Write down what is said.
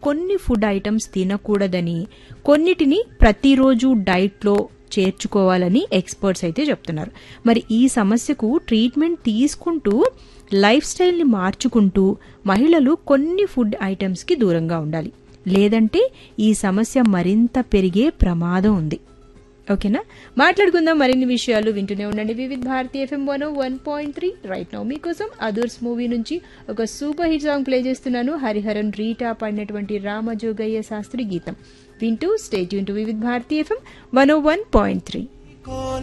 కొన్ని food items తినకూడదని కొన్నిటిని ప్రతిరోజు డైట్లో చేర్చుకోవాలని ఎక్స్పర్ట్స్ అయితే చెప్తున్నారు మరి ఈ సమస్యకు ట్రీట్మెంట్ తీసుకుంటూ లైఫ్ స్టైల్ని మార్చుకుంటూ మహిళలు కొన్ని ఫుడ్ ఐటమ్స్కి దూరంగా ఉండాలి లేదంటే ఈ సమస్య మరింత పెరిగే ప్రమాదం ఉంది ఓకేనా మాట్లాడుకుందాం మరిన్ని విషయాలు వింటూనే ఉండండి Vividh Bharati FM one one point three right now మీకోసం అదర్స్ మూవీ నుంచి ఒక సూపర్ హిట్ సాంగ్ ప్లే చేస్తున్నాను హరిహరన్ రీటా పాడినటువంటి రామజోగయ్య శాస్త్రి గీతం వింటూ stay tune to Vividh Bharati FM one one point three